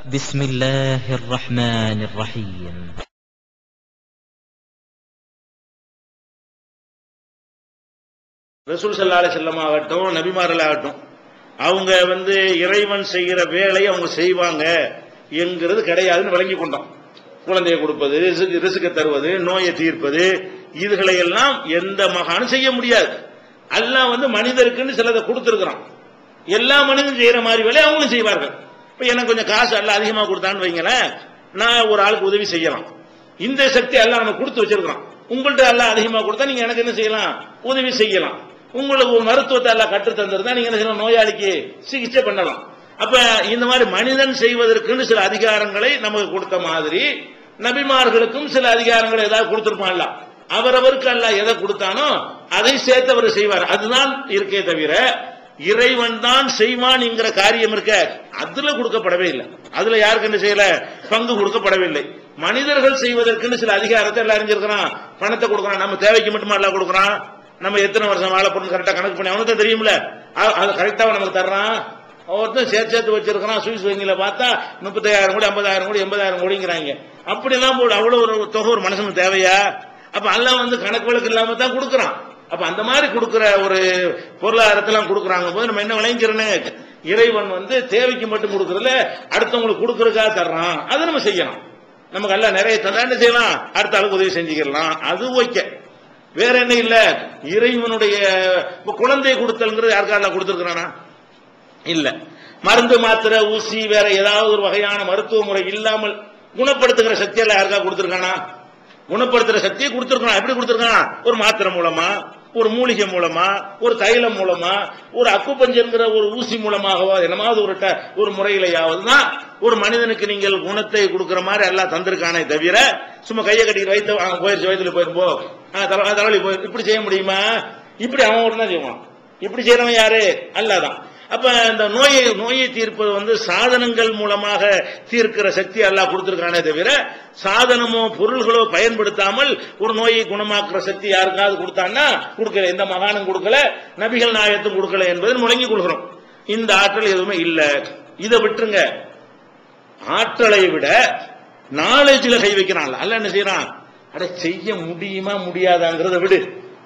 بسم الله الرحمن الرحيم ரசூல் சல்லா செல்லம் ஆகட்டும் நபிமார்கள் ஆகட்டும் அவங்க வந்து இறைவன் செய்கிற வேலையை அவங்க செய்வாங்க என்கிறது கிடையாதுன்னு விளங்கி கொண்டோம் குழந்தையை கொடுப்பது ரிசுக்கு ரிசுக்க தருவது நோயை தீர்ப்பது இதுகளை எல்லாம் எந்த மகானும் செய்ய முடியாது அல்லாஹ் வந்து மனிதருக்குன்னு சிலதை கொடுத்துருக்கிறான் எல்லா மனிதனும் செய்யற மாதிரி வேலையை அவங்களும் செய்வார்கள் இப்ப எனக்கு கொஞ்சம் காசு அல்ல அதிகமா கொடுத்தான்னு வைங்களேன் நான் ஒரு ஆளுக்கு உதவி செய்யலாம் இந்த சக்தி எல்லாம் நம்ம கொடுத்து வச்சிருக்கிறோம் உங்கள்ட்ட எல்லாம் அதிகமா கொடுத்தா நீங்க எனக்கு என்ன செய்யலாம் உதவி செய்யலாம் உங்களுக்கு ஒரு மருத்துவத்தை எல்லாம் கற்று தந்திருந்தா நீங்க என்ன செய்யலாம் நோயாளிக்கு சிகிச்சை பண்ணலாம் அப்ப இந்த மாதிரி மனிதன் செய்வதற்குன்னு சில அதிகாரங்களை நமக்கு கொடுத்த மாதிரி நபிமார்களுக்கும் சில அதிகாரங்களை ஏதாவது கொடுத்திருப்பான்ல அவரவருக்கு அல்ல எதை கொடுத்தானோ அதை சேர்த்து அவர் செய்வார் அதுதான் இருக்கே தவிர இறைவன் தான் செய்வான் என்கிற காரியம் இருக்க அதுல கொடுக்கப்படவே இல்லை அதுல யாருக்கு என்ன செய்யல பங்கு கொடுக்கப்படவில்லை மனிதர்கள் செய்வதற்குன்னு சில அதிகாரத்தை எல்லாம் அறிஞ்சிருக்கிறான் பணத்தை கொடுக்கறான் நம்ம தேவைக்கு மட்டுமா எல்லாம் கொடுக்கறான் நம்ம எத்தனை வருஷம் வாழ போறோம் கரெக்டா கணக்கு பண்ணி அவனுக்கு தான் தெரியும்ல அ- அது கரெக்டா நமக்கு தர்றான் ஒருத்தன் சேர்த்து சேர்த்து வச்சிருக்கிறான் சுவிஸ் வங்கியில பார்த்தா முப்பத்தாயிரம் கோடி ஐம்பதாயிரம் கோடி எண்பதாயிரம் கோடிங்கிறாங்க அப்படி எல்லாம் போடு அவ்வளவு ஒரு தொகை ஒரு மனுஷனுக்கு தேவையா அப்ப அல்லாஹ் வந்து கணக்கு வழக்கு இல்லாம தான் கொடுக்கறான் அப்ப அந்த மாதிரி கொடுக்கிற ஒரு பொருளாதாரத்தெல்லாம் கொடுக்கறாங்க போது நம்ம என்ன விளைஞ்சிரனே இறைவன் வந்து தேவைக்கு மட்டும் கொடுக்கறதுல அடுத்தவங்களுக்கு கொடுக்கறதுக்காக தர்றான் அதை நம்ம செய்யலாம் நமக்கு எல்லாம் நிறைய தந்தா என்ன செய்யலாம் அடுத்த ஆளுக்கு உதவி செஞ்சுக்கலாம் அது ஓகே வேற என்ன இல்ல இறைவனுடைய இப்ப குழந்தை கொடுத்தல்ங்கிறது யாருக்காவது கொடுத்துருக்கானா இல்ல மருந்து மாத்திரை ஊசி வேற ஏதாவது ஒரு வகையான மருத்துவ முறை இல்லாமல் குணப்படுத்துகிற சக்தி எல்லாம் யாருக்கா கொடுத்திருக்கானா குணப்படுத்துற சக்தியை கொடுத்திருக்கான் எப்படி கொடுத்திருக்கான் ஒரு மாத்திரை மூலமா ஒரு மூலிகை மூலமா ஒரு தைலம் மூலமா ஒரு அக்குப்பஞ்சங்கிற ஒரு ஊசி மூலமாகவோ என்னமாவது ஒரு ட- ஒரு முறையிலையாவது தான் ஒரு மனிதனுக்கு நீங்கள் குணத்தை கொடுக்கிற மாதிரி எல்லாம் தந்திருக்கானே தவிர சும்மா கையை கட்டிட்டு வைத்த ஆ, போயிருச்சு வயிற்றுல போயிருப்போ தலைவலி போயிரு இப்படி செய்ய முடியுமா இப்படி அவன் ஒரு தான் செய்வான் இப்படி செய்யறவன் யாரு அல்லாதான் அப்ப இந்த நோயை நோயை தீர்ப்பது வந்து சாதனங்கள் மூலமாக தீர்க்கிற சக்தி அல்லாஹ் கொடுத்திருக்கானே தவிர சாதனமோ பொருள்களோ பயன்படுத்தாமல் ஒரு நோயை குணமாக்குற சக்தி யாருக்காவது கொடுத்தான்னா கொடுக்கல எந்த மகானும் கொடுக்கல நபிகள் நாயத்தும் கொடுக்கல என்பதை முழங்கி கொள்கிறோம் இந்த ஆற்றல் எதுவுமே இல்ல இதை விட்டுருங்க ஆற்றலை விட நாலேஜ்ல கை வைக்கிறான் அல்ல என்ன செய்யறான் அட செய்ய முடியுமா முடியாதாங்கிறத விடு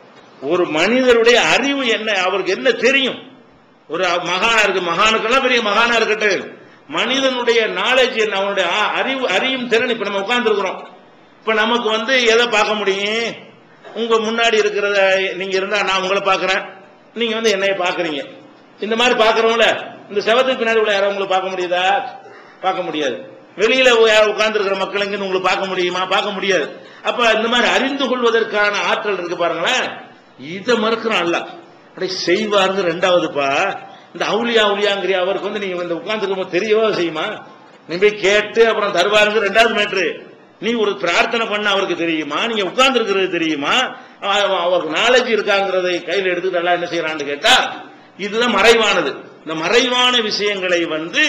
ஒரு மனிதருடைய அறிவு என்ன அவருக்கு என்ன தெரியும் ஒரு மகானா இருக்கு மகானுக்கெல்லாம் பெரிய மகானா இருக்கட்டும் மனிதனுடைய நாலேஜ் என்ன அவனுடைய ஆ- அறிவு அறியும் திறன் இப்ப நம்ம உட்கார்ந்து இருக்கிறோம் இப்ப நமக்கு வந்து எதை பார்க்க முடியும் உங்க முன்னாடி இருக்கிறத நீங்க இருந்தா நான் உங்களை பார்க்கறேன் நீங்க வந்து என்னைய பாக்குறீங்க இந்த மாதிரி பாக்குறவங்கள இந்த செவத்துக்கு பின்னாடி உள்ள யாரும் உங்களுக்கு பார்க்க முடியுதா பார்க்க முடியாது வெளியில உட்கார்ந்து இருக்கிற மக்கள் எங்க உங்களுக்கு பார்க்க முடியுமா பார்க்க முடியாது அப்ப இந்த மாதிரி அறிந்து கொள்வதற்கான ஆற்றல் இருக்கு பாருங்களேன் இதை மறுக்கிறான் அல்ல அப்படி செய்வாருங்க ரெண்டாவதுப்பா இந்த அவுலியா அவுலியாங்கிறியா அவருக்கு வந்து நீங்க இந்த உட்கார்ந்து தெரியவா செய்யுமா நீ போய் கேட்டு அப்புறம் தருவாருங்க ரெண்டாவது மேட்ரு நீ ஒரு பிரார்த்தனை பண்ண அவருக்கு தெரியுமா நீங்க உட்கார்ந்து இருக்கிறது தெரியுமா அவ- அவருக்கு நாலேஜ் இருக்காங்கிறதை கையில் எடுத்து நல்லா என்ன செய்யறான்னு கேட்டா இதுதான் மறைவானது இந்த மறைவான விஷயங்களை வந்து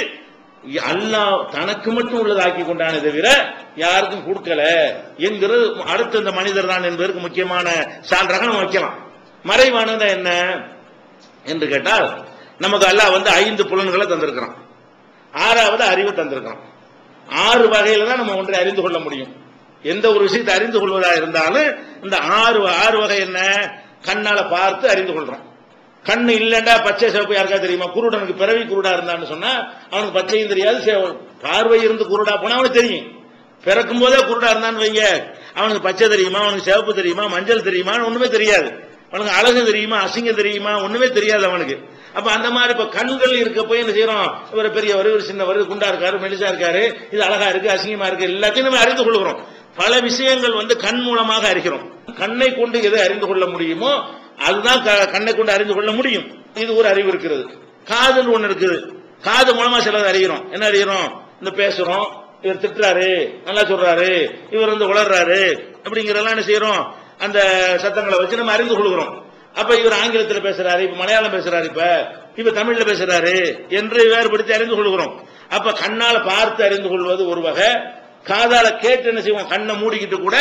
அல்லாஹ் தனக்கு மட்டும் உள்ளதாக்கி கொண்டானே தவிர யாருக்கும் கொடுக்கல என்கிறது அடுத்த இந்த மனிதர் தான் என்பதற்கு முக்கியமான சான்றாக நம்ம வைக்கலாம் மறைவானது என்ன என்று கேட்டால் நமக்கு அல்லாஹ் வந்து ஐந்து புலன்களை தந்திருக்கிறான் ஆறாவது அறிவு தந்திருக்கிறான் ஆறு வகையில தான் நம்ம ஒன்றை அறிந்து கொள்ள முடியும் எந்த ஒரு விஷயத்தை அறிந்து கொள்வதா இருந்தாலும் இந்த ஆறு ஆறு வகை என்ன கண்ணால பார்த்து அறிந்து கொள்றோம் கண்ணு இல்லைண்டா பச்சை சிவப்பு யாருக்கா தெரியுமா குருடனுக்கு பிறவி குருடா இருந்தான்னு சொன்னா அவனுக்கு பச்சையும் தெரியாது சிவ- பார்வை இருந்து குருடா போனா அவனுக்கு தெரியும் பிறக்கும் போதே குருடா இருந்தான்னு வைங்க அவனுக்கு பச்சை தெரியுமா அவனுக்கு சிவப்பு தெரியுமா மஞ்சள் தெரியுமா ஒண்ணுமே தெரியாது அவனுக்கு அழகு தெரியுமா அசிங்கம் தெரியுமா ஒண்ணுமே தெரியாது அவனுக்கு அப்ப அந்த மாதிரி இப்ப கண்கள் இருக்க போய் என்ன செய்யறோம் இவர் பெரியவர் இவர் சின்னவர் குண்டா இருக்காரு மெலிசா இருக்காரு இது அழகா இருக்கு அசிங்கமா இருக்கு எல்லாத்தையும் நம்ம அறிந்து கொள்கிறோம் பல விஷயங்கள் வந்து கண் மூலமாக அறிகிறோம் கண்ணை கொண்டு எதை அறிந்து கொள்ள முடியுமோ அதுதான் க- கண்ணை கொண்டு அறிந்து கொள்ள முடியும் இது ஒரு அறிவு இருக்கிறது காதல் ஒண்ணு இருக்குது காது மூலமா சிலது அறிகிறோம் என்ன அறிகிறோம் இந்த பேசுறோம் இவர் திட்டுறாரு நல்லா சொல்றாரு இவர் வந்து உளர்றாரு அப்படிங்கறதெல்லாம் என்ன செய்யறோம் அந்த சத்தங்களை வச்சு நம்ம அறிந்து கொள்கிறோம் அப்ப இவர் ஆங்கிலத்தில் பேசுறாரு இப்ப மலையாளம் பேசுறாரு இப்ப இப்ப தமிழ்ல பேசுறாரு என்று வேறுபடுத்தி அறிந்து கொள்கிறோம் அப்ப கண்ணால பார்த்து அறிந்து கொள்வது ஒரு வகை காதால கேட்டு என்ன செய்வோம் கண்ணை மூடிக்கிட்டு கூட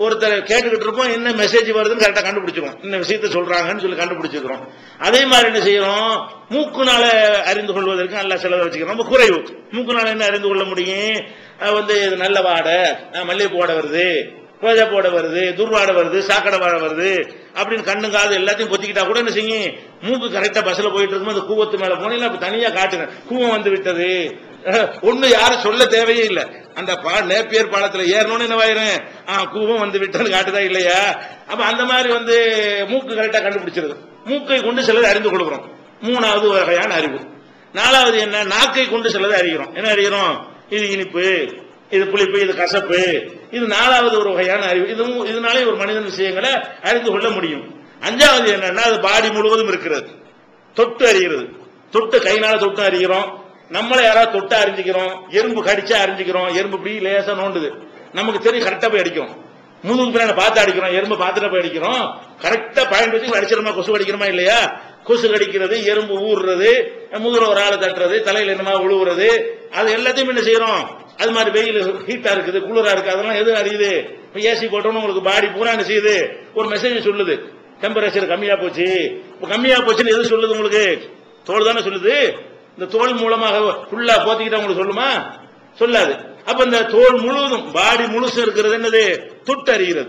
ஒருத்தர் கேட்டுக்கிட்டு இருப்போம் என்ன மெசேஜ் வருதுன்னு கரெக்டா கண்டுபிடிச்சிருவோம் இந்த விஷயத்த சொல்றாங்கன்னு சொல்லி கண்டுபிடிச்சிக்கிறோம் அதே மாதிரி என்ன செய்யறோம் மூக்குனால அறிந்து கொள்வதற்கு நல்ல செலவு வச்சுக்கிறோம் ரொம்ப குறைவு மூக்குனால என்ன அறிந்து கொள்ள முடியும் அஹ் வந்து இது நல்ல வாடை அஹ் மல்லிகைப்பூ வாடை வருது ரோஜா போட வருது துர்வாடை வருது சாக்கடை வாடை வருது அப்படின்னு கண்ணு காது எல்லாத்தையும் பொத்திக்கிட்டா கூட என்ன செய்யும் மூக்கு கரெக்டா பஸ்ல போயிட்டு இருக்கும்போது அந்த கூவத்து மேல போனீங்கன்னா அப்ப தனியா காட்டுங்க கூவம் வந்து விட்டது ஒண்ணு யாரும் சொல்ல தேவையே இல்ல அந்த பா நேப்பியர் பாலத்துல ஏறணும்னு என்ன ஆயிரும் ஆ கூவம் வந்து விட்டது காட்டுதா இல்லையா அப்ப அந்த மாதிரி வந்து மூக்கு கரெக்டா கண்டுபிடிச்சிருது மூக்கை கொண்டு சிலதை அறிந்து கொள்கிறோம் மூணாவது வகையான அறிவு நாலாவது என்ன நாக்கை கொண்டு சிலதை அறிகிறோம் என்ன அறிகிறோம் இது இனிப்பு இது புளிப்பு இது கசப்பு இது நாலாவது ஒரு வகையான அறிவு இதுவும் இதனாலே ஒரு மனிதன் விஷயங்களை அறிந்து கொள்ள முடியும் அஞ்சாவது என்னன்னா அது பாடி முழுவதும் இருக்கிறது தொட்டு அறிகிறது தொட்டு கைனால தொட்டு அறிகிறோம் நம்மளை யாராவது தொட்டு அறிஞ்சிக்கிறோம் எறும்பு கடிச்சா அறிஞ்சிக்கிறோம் எறும்பு இப்படி லேசா நோண்டுது நமக்கு தெரியும் கரெக்டா போய் அடிக்கும் முதுகு பின்னாடி பார்த்து அடிக்கிறோம் எறும்பு பார்த்துட்டு போய் அடிக்கிறோம் கரெக்டா பயன்படுத்தி அடிச்சிருமா கொசு அடிக்கிறோமா இல்லையா கொசு கடிக்கிறது எறும்பு ஊறுறது முதுகுல ஒரு ஆளை தட்டுறது தலையில என்னமா உழுவுறது அது எல்லாத்தையும் என்ன செய்யறோம் அது மாதிரி வெயில் ஹீட்டா இருக்குது குளிரா இருக்கு அதெல்லாம் எது அறியுது ஏசி போட்டோம்னு உங்களுக்கு பாடி பூரா என்ன செய்யுது ஒரு மெசேஜ் சொல்லுது டெம்பரேச்சர் கம்மியா போச்சு இப்ப கம்மியா போச்சுன்னு எது சொல்லுது உங்களுக்கு தோல் தானே சொல்லுது இந்த தோல் மூலமாக ஃபுல்லா போத்திக்கிட்டா உங்களுக்கு சொல்லுமா சொல்லாது அப்ப இந்த தோல் முழுவதும் பாடி முழுசு இருக்கிறது என்னது தொட்டு அறிகிறது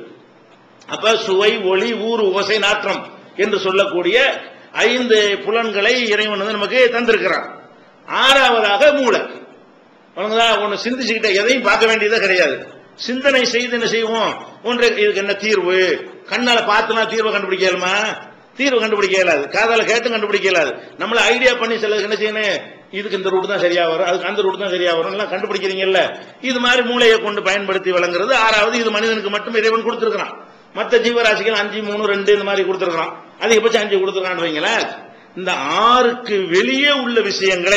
அப்ப சுவை ஒளி ஊறு ஓசை நாற்றம் என்று சொல்லக்கூடிய ஐந்து புலன்களை இறைவன் வந்து நமக்கு தந்திருக்கிறான் ஆறாவதாக மூளை அவனுங்கதா ஒன்னு சிந்திச்சுக்கிட்ட எதையும் பார்க்க வேண்டியதே கிடையாது சிந்தனை செய்து என்ன செய்வோம் ஒன்று இதுக்கு என்ன தீர்வு கண்ணால பார்த்துனா தீர்வை கண்டுபிடிக்க இயலுமா தீர்வு கண்டுபிடிக்க இயலாது காதால கேட்டு கண்டுபிடிக்க இயலாது நம்மள ஐடியா பண்ணி சில என்ன செய்யணும் இதுக்கு இந்த ரூட் தான் சரியா வரும் அதுக்கு அந்த ரூட் தான் சரியா வரும் எல்லாம் கண்டுபிடிக்கிறீங்கல்ல இது மாதிரி மூளையை கொண்டு பயன்படுத்தி வழங்குறது ஆறாவது இது மனிதனுக்கு மட்டும் இறைவன் கொடுத்திருக்கிறான் மற்ற ஜீவராசிகள் அஞ்சு மூணு ரெண்டு இந்த மாதிரி கொடுத்திருக்கிறான் அதிகபட்சம் அஞ்சு கொடுத்திருக்கான்னு வைங்களேன் இந்த ஆறுக்கு வெளியே உள்ள விஷயங்களை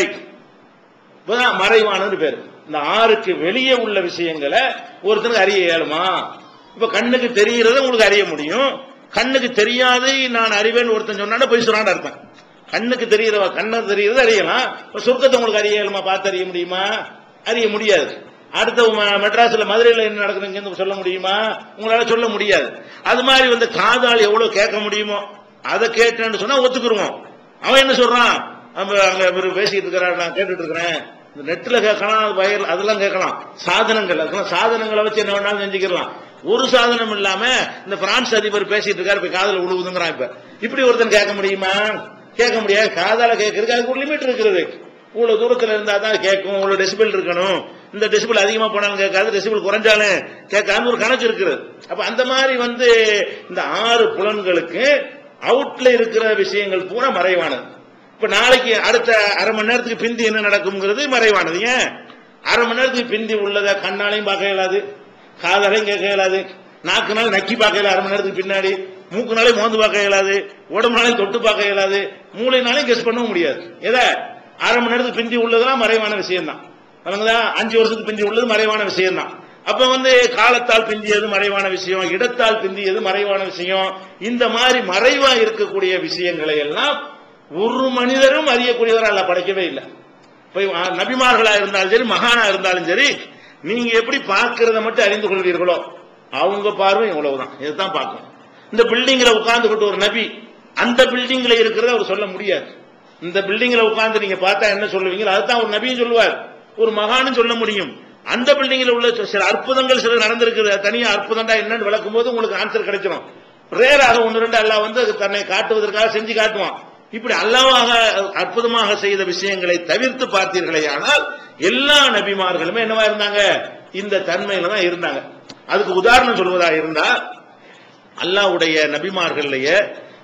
இப்பதான் மறைவானது பேரு இந்த ஆறுக்கு வெளியே உள்ள விஷயங்களை ஒருத்தனுக்கு அறிய இயலுமா இப்ப கண்ணுக்கு தெரிகிறத உங்களுக்கு அறிய முடியும் கண்ணுக்கு தெரியாது நான் அறிவேன்னு ஒருத்தன் சொன்னா போய் சொல்றான்னு அர்த்தம் கண்ணுக்கு தெரிகிறவ கண்ணுக்கு தெரிகிறது அறியலாம் இப்ப சொர்க்கத்தை உங்களுக்கு அறிய இயலுமா பார்த்து அறிய முடியுமா அறிய முடியாது அடுத்த ம- மெட்ராஸ்ல மதுரையில என்ன நடக்குதுன்னு சொல்ல முடியுமா உங்களால சொல்ல முடியாது அது மாதிரி வந்து காதால் எவ்வளவு கேட்க முடியுமோ அதை கேட்டேன்னு சொன்னா ஒத்துக்குருவோம் அவன் என்ன சொல்றான் நம்ம அங்க இவரு பேசிட்டு இருக்கிறார் நான் கேட்டுட்டு இருக்கிறேன் இந்த நெட்ல கேட்கலாம் வயல் அதெல்லாம் கேட்கலாம் சாதனங்கள் அதெல்லாம் சாதனங்களை வச்சு என்ன வேணாலும் செஞ்சுக்கலாம் ஒரு சாதனம் இல்லாம இந்த பிரான்ஸ் அதிபர் பேசிட்டு இருக்காரு இப்ப காதுல உழுவுதுங்கிறான் இப்ப இப்படி ஒருத்தன் கேட்க முடியுமா கேட்க முடியாது காதால கேட்கறதுக்கு அதுக்கு ஒரு லிமிட் இருக்கிறது இவ்வளவு தூரத்துல இருந்தா தான் கேட்கும் இவ்வளவு டெசிபிள் இருக்கணும் இந்த டெசிபிள் அதிகமா போனாலும் கேட்காது டெசிபிள் குறைஞ்சாலும் கேட்காது ஒரு கணக்கு இருக்குது அப்ப அந்த மாதிரி வந்து இந்த ஆறு புலன்களுக்கு அவுட்ல இருக்கிற விஷயங்கள் பூரா மறைவானது இப்ப நாளைக்கு அடுத்த அரை மணி நேரத்துக்கு பிந்தி என்ன நடக்கும்ங்கிறது மறைவானது ஏன் அரை மணி நேரத்துக்கு பிந்தி உள்ளத கண்ணாலையும் பார்க்க இயலாது காதாலையும் கேட்க இயலாது நாக்குனால நக்கி பார்க்க இயலாது அரை மணி நேரத்துக்கு பின்னாடி மூக்குனாலே மோந்து பார்க்க இயலாது உடம்புனாலையும் தொட்டு பார்க்க இயலாது மூளைனாலையும் கெஸ் பண்ணவும் முடியாது எதை அரை மணி நேரத்துக்கு பிந்தி உள்ளதெல்லாம் மறைவான விஷயம் தான் அஞ்சு வருஷத்துக்கு பிந்தி உள்ளது மறைவான விஷயம் தான் அப்ப வந்து காலத்தால் பிந்தியது மறைவான விஷயம் இடத்தால் பிந்தியது மறைவான விஷயம் இந்த மாதிரி மறைவா இருக்கக்கூடிய விஷயங்களை எல்லாம் ஒரு மனிதரும் அறியக்கூடியவரா அல்ல படைக்கவே இல்லை போய் ஆ, நபிமார்களா இருந்தாலும் சரி மகானா இருந்தாலும் சரி நீங்க எப்படி பார்க்கிறத மட்டும் அறிந்து கொள்வீர்களோ அவங்க பார்வை இவ்வளவுதான் இதுதான் பார்க்கணும் இந்த பில்டிங்ல உட்கார்ந்துகிட்டு ஒரு நபி அந்த பில்டிங்ல இருக்கிறத அவர் சொல்ல முடியாது இந்த பில்டிங்ல உட்கார்ந்து நீங்க பார்த்தா என்ன சொல்லுவீங்க அதுதான் ஒரு நபியும் சொல்லுவார் ஒரு மகானும் சொல்ல முடியும் அந்த பில்டிங்ல உள்ள சில அற்புதங்கள் சில நடந்திருக்கிறது தனியா அற்புதம்டா என்னன்னு விளக்கும் போது உங்களுக்கு ஆன்சர் கிடைச்சிடும் ரேராக ஒன்று ரெண்டு அல்லாஹ் வந்து அது தன்னை காட்டுவதற்காக செஞ்சு காட்டுவான் இப்படி அல்லாவாக அற்புதமாக செய்த விஷயங்களை தவிர்த்து பார்த்தீர்களே ஆனால் எல்லா நபிமார்களுமே என்னவா இருந்தாங்க இந்த தன்மையில தான் இருந்தாங்க அதுக்கு உதாரணம் சொல்வதா இருந்தா அல்லாஹ்வுடைய நபிமார்கள்லயே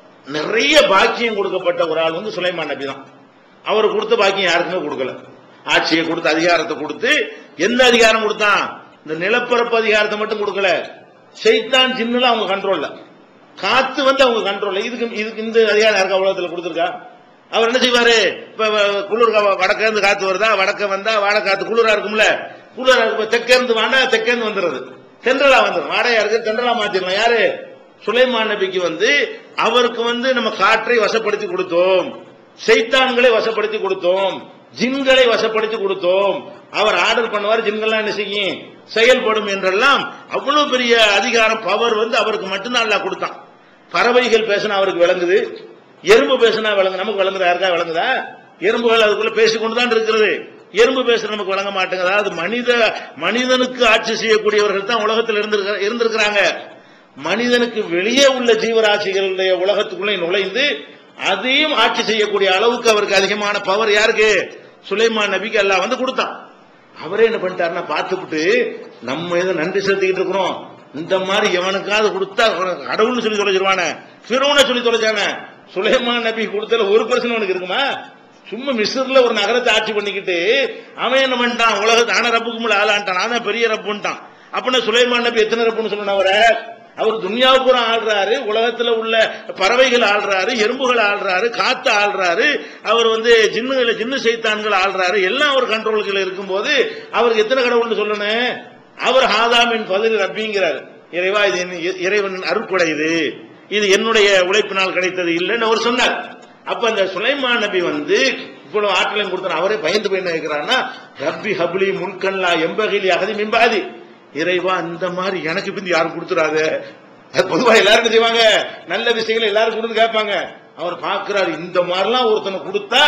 நிறைய பாக்கியம் கொடுக்கப்பட்ட ஒரு ஆள் வந்து சுலைமான் நபி தான் அவர் கொடுத்த பாக்கியம் யாருக்குமே கொடுக்கல ஆட்சியை கொடுத்து அதிகாரத்தை கொடுத்து எந்த அதிகாரம் கொடுத்தான் இந்த நிலப்பரப்பு அதிகாரத்தை மட்டும் கொடுக்கல செய்தான் ஜின்னுல அவங்க கண்ட்ரோல்ல காத்து வந்து அவங்க கண்ட்ரோல்ல இதுக்கு இதுக்கு இந்த அதிகாரம் யாருக்கா உலகத்துல கொடுத்துருக்கா அவர் என்ன செய்வாரு இப்ப வ- குளிர் கா- வடக்க இருந்து காத்து வருதா வடக்க வந்தா வாடை காத்து குளிரா இருக்கும்ல குளிரா இருக்கும் தெற்கே இருந்து வாண்டா தெற்கே இருந்து வந்துடுறது தென்றலா வந்துடும் வாடையா இருக்கு தென்றலா மாத்திரலாம் யாரு சுலைமான் நபிக்கு வந்து அவருக்கு வந்து நம்ம காற்றை வசப்படுத்தி கொடுத்தோம் செய்தான்களை வசப்படுத்தி கொடுத்தோம் ஜின்களை வசப்படுத்தி கொடுத்தோம் அவர் ஆர்டர் பண்ணுவார் ஜின்கள்லாம் என்ன செய்யும் செயல்படும் என்றெல்லாம் அவ்வளவு பெரிய அதிகாரம் பவர் வந்து அவருக்கு மட்டும்தான் அல்லாஹ் கொடுத்தான் பறவைகள் பேசினா அவருக்கு விளங்குது எறும்பு பேசினா விளங்கு நமக்கு விளங்குதா யாருக்கா விளங்குதா எறும்புகள் அதுக்குள்ள பேசிக்கொண்டு தான் இருக்கிறது எறும்பு பேசுற நமக்கு வழங்க மாட்டேங்க அதாவது மனித மனிதனுக்கு ஆட்சி செய்யக்கூடியவர்கள் தான் உலகத்தில் இருந்திருக்க இருந்திருக்கிறாங்க மனிதனுக்கு வெளியே உள்ள ஜீவராசிகளுடைய உலகத்துக்குள்ளே நுழைந்து அதையும் ஆட்சி செய்யக்கூடிய அளவுக்கு அவருக்கு அதிகமான பவர் யாருக்கு சுலைமான் நபிக்கு அல்லாஹ் வந்து கொடுத்தான் அவரே என்ன பண்ணிட்டாருன்னா பார்த்துவிட்டு நம்ம ஏதோ நன்றி செலுத்திக்கிட்டு இருக்கிறோம் இந்த மாதிரி எவனுக்காவது கொடுத்தா கடவுள்னு சொல்லி தொலைச்சிருவானே ஃபிரௌனை சொல்லி தொலைச்சானே சுலைமான் நபி கொடுத்தல ஒரு பர்சன் அவனுக்கு இருக்குமா சும்மா மிஸ்ர்ல ஒரு நகரத்தை ஆட்சி பண்ணிக்கிட்டு அவன் என்ன பண்ணிட்டான் உலகத்தை ஆன ரப்புக்கு ஆளான்ட்டான் நான் தான் பெரிய ரப்புன்ட்டான் அப்படின்னா சுலைமான் நபி எத்தனை ரப்புன்னு சொல்லணும் அவரை அவர் துன்யாவு பூரா ஆள்றாரு உலகத்துல உள்ள பறவைகள் ஆள்றாரு எறும்புகள் ஆள்றாரு காத்து ஆள்றாரு அவர் வந்து ஜின்னுகளை ஜின்னு சைத்தான்கள் ஆள்றாரு எல்லாம் அவர் கண்ட்ரோலுக்குள்ள இருக்கும்போது அவருக்கு எத்தனை கடவுள்னு சொல்லணும் அவர் ஹாதாமின் பதில் ரப்பிங்கிறார் இறைவா இது என் இறைவன் அருட்கொடை இது இது என்னுடைய உழைப்பினால் கிடைத்தது இல்லைன்னு அவர் சொன்னார் அப்ப அந்த சுலைமான் நபி வந்து இவ்வளவு ஆற்றலையும் கொடுத்தார் அவரே பயந்து போய் என்ன கேட்கிறாருன்னா ரப்பி ஹப்லி முன்கல்லா எம்பகிலி அகதி மிம்பாதி இறைவா இந்த மாதிரி எனக்கு பிந்தி யாரும் கொடுத்துறாத அது பொதுவா எல்லாரும் என்ன செய்வாங்க நல்ல விஷயங்களை எல்லாரும் கொடுத்து கேட்பாங்க அவர் பார்க்கிறாரு இந்த மாதிரிலாம் ஒருத்தனை கொடுத்தா